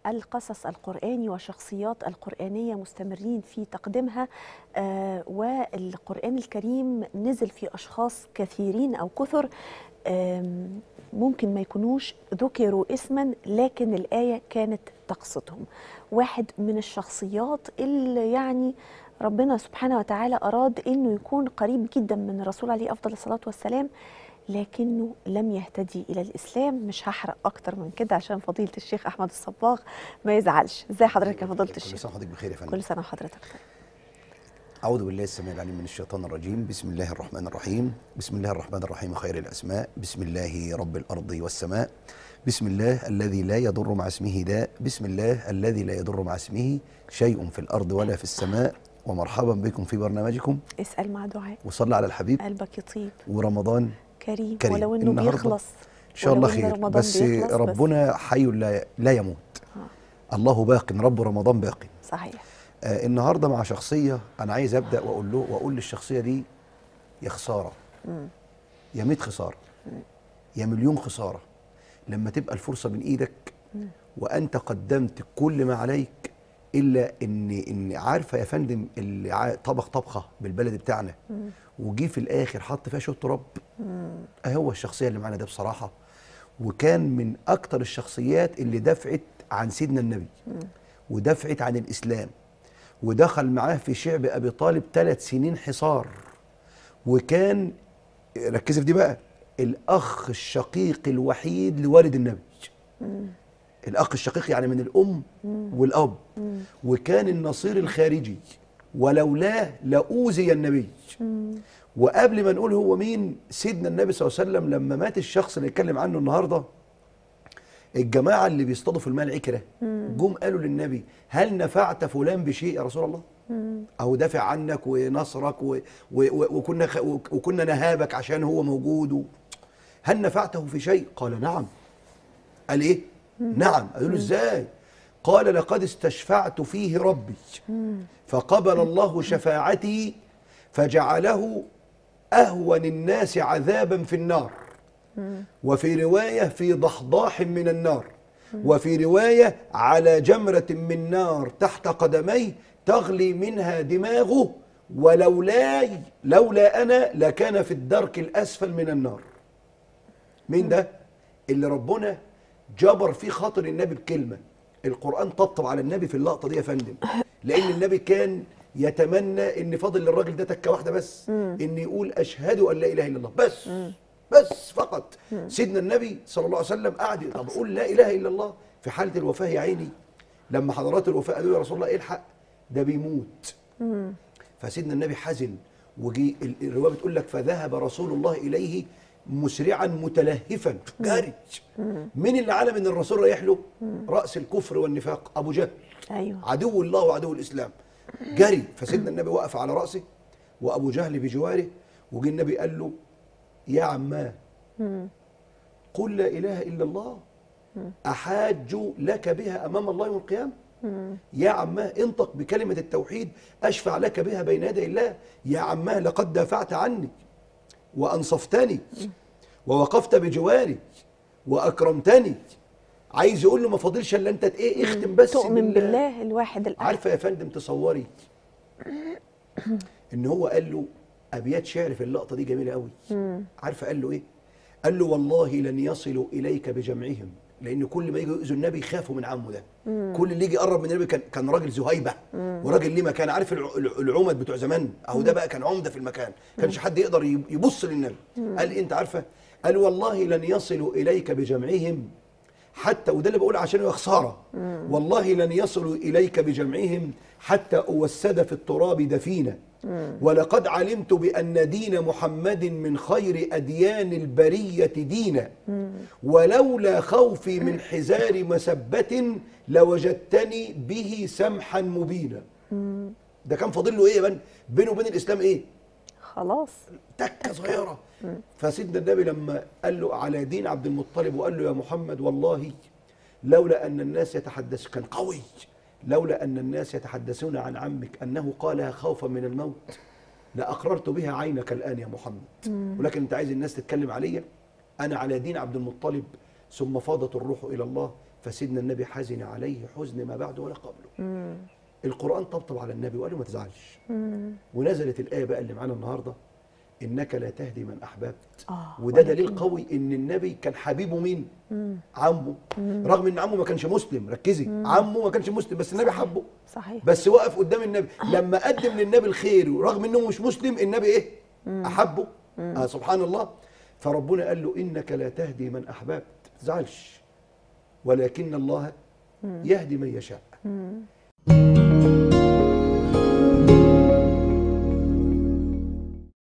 القصص القرآني وشخصيات القرآنية مستمرين في تقديمها آه، والقرآن الكريم نزل في أشخاص كثيرين أو كثر آم، ممكن ما يكونوش ذكروا اسما لكن الآية كانت تقصدهم واحد من الشخصيات اللي يعني ربنا سبحانه وتعالى أراد أنه يكون قريب جدا من الرسول عليه أفضل الصلاة والسلام لكنه لم يهتدي إلى الإسلام مش هحرق أكتر من كده عشان فضيلة الشيخ أحمد الصباغ ما يزعلش ازي حضرتك يا فضيلة كل الشيخ سنه وحضرتك بخير يا فندم كل سنة وحضرتك طيب اعوذ بالله السميع العليم من الشيطان الرجيم بسم الله الرحمن الرحيم بسم الله الرحمن الرحيم خير الاسماء بسم الله رب الارض والسماء بسم الله الذي لا يضر مع اسمه داء بسم الله الذي لا يضر مع اسمه شيء في الارض ولا في السماء ومرحبا بكم في برنامجكم اسأل مع دعاء وصلى على الحبيب قلبك يطيب ورمضان كريم, كريم. ولو انه النهاردة بيخلص ان شاء الله ولو إن خير رمضان بس بيخلص ربنا حي لا لا يموت آه. الله باق رب رمضان باق صحيح آه النهارده مع شخصيه انا عايز ابدا واقول له واقول للشخصيه دي يا خساره يا 100 خساره يا مليون خساره لما تبقى الفرصه من ايدك وانت قدمت كل ما عليك الا ان ان عارفه يا فندم اللي عا- طبخ طبخه بالبلد بتاعنا وجي في الاخر حط فيها شويه تراب اهي هو الشخصيه اللي معانا ده بصراحه وكان من اكتر الشخصيات اللي دفعت عن سيدنا النبي ودفعت عن الاسلام ودخل معاه في شعب ابي طالب ثلاث سنين حصار وكان ركزي في دي بقى الاخ الشقيق الوحيد لوالد النبي الاخ الشقيق يعني من الام والاب وكان النصير الخارجي ولولاه لاوذي النبي وقبل ما نقول هو مين سيدنا النبي صلى الله عليه وسلم لما مات الشخص اللي اتكلم عنه النهارده الجماعه اللي بيصطادوا في الماء العكره جم قالوا للنبي هل نفعت فلان بشيء يا رسول الله او دافع عنك ونصرك و و و وكنا خ وكنا نهابك عشان هو موجود و هل نفعته في شيء قال نعم قال ايه نعم قالوا له ازاي قال لقد استشفعت فيه ربي فقبل الله شفاعتي فجعله اهون الناس عذابا في النار وفي روايه في ضحضاح من النار وفي روايه على جمره من نار تحت قدميه تغلي منها دماغه ولولاي لولا انا لكان في الدرك الاسفل من النار مين ده اللي ربنا جبر فيه خاطر النبي بكلمه القران طبطب على النبي في اللقطه دي يا فندم لان النبي كان يتمنى ان فاضل للراجل ده تكه واحده بس ان يقول اشهد ان لا اله الا الله بس بس فقط سيدنا النبي صلى الله عليه وسلم قعد طب قول لا اله الا الله في حاله الوفاه يا عيني لما حضرات الوفاه قالوا يا رسول الله الحق ده بيموت فسيدنا النبي حزن وجي ال- الروايه بتقول لك فذهب رسول الله اليه مسرعا متلهفا جارج مين اللي علم ان الرسول رايح له راس الكفر والنفاق ابو جهل ايوه عدو الله وعدو الاسلام جري فسيدنا النبي وقف على راسه وابو جهل بجواره وجي النبي قال له يا عماه قل لا اله الا الله احاج لك بها امام الله يوم القيامه يا عماه انطق بكلمه التوحيد اشفع لك بها بين يدي الله يا عماه لقد دافعت عني وانصفتني ووقفت بجواري واكرمتني عايز يقول له ما فاضلش الا انت ايه اختم بس تؤمن بالله الواحد الاحد عارفه يا فندم تصوري ان هو قال له ابيات شعر في اللقطه دي جميله قوي عارفه قال له ايه قال له والله لن يصلوا اليك بجمعهم لان كل ما يجوا يؤذوا النبي يخافوا من عمه ده كل اللي يجي يقرب من النبي كان كان راجل زهيبه وراجل ليه مكان عارف الع- الع- العمد بتوع زمان اهو ده بقى كان عمده في المكان كانش حد يقدر يب- يبص للنبي قال إيه انت عارفه قال والله لن يصلوا اليك بجمعهم حتى وده اللي بقول عشان هو خساره والله لن يصلوا اليك بجمعهم حتى اوسد في التراب دفينا ولقد علمت بان دين محمد من خير اديان البريه دينا ولولا خوفي من حزار مسبه لوجدتني به سمحا مبينا ده كان فاضل له ايه يا بن بينه وبين الاسلام ايه خلاص تكه صغيره فسيدنا النبي لما قال له على دين عبد المطلب وقال له يا محمد والله لولا ان الناس يتحدث كان قوي لولا ان الناس يتحدثون عن عمك انه قالها خوفا من الموت لاقررت بها عينك الان يا محمد ولكن انت عايز الناس تتكلم عليا انا على دين عبد المطلب ثم فاضت الروح الى الله فسيدنا النبي حزن عليه حزن ما بعده ولا قبله القرآن طبطب على النبي وقال له ما تزعلش ونزلت الآية بقى اللي معانا النهاردة إنك لا تهدي من أحببت آه، وده ولكن- دليل قوي إن النبي كان حبيبه مين؟ عمه رغم إن عمه ما كانش مسلم ركزي عمه ما كانش مسلم بس النبي حبه صحيح بس وقف قدام النبي لما قدم للنبي الخير ورغم انه مش مسلم النبي ايه احبه آه سبحان الله فربنا قال له انك لا تهدي من احببت ما تزعلش ولكن الله يهدي من يشاء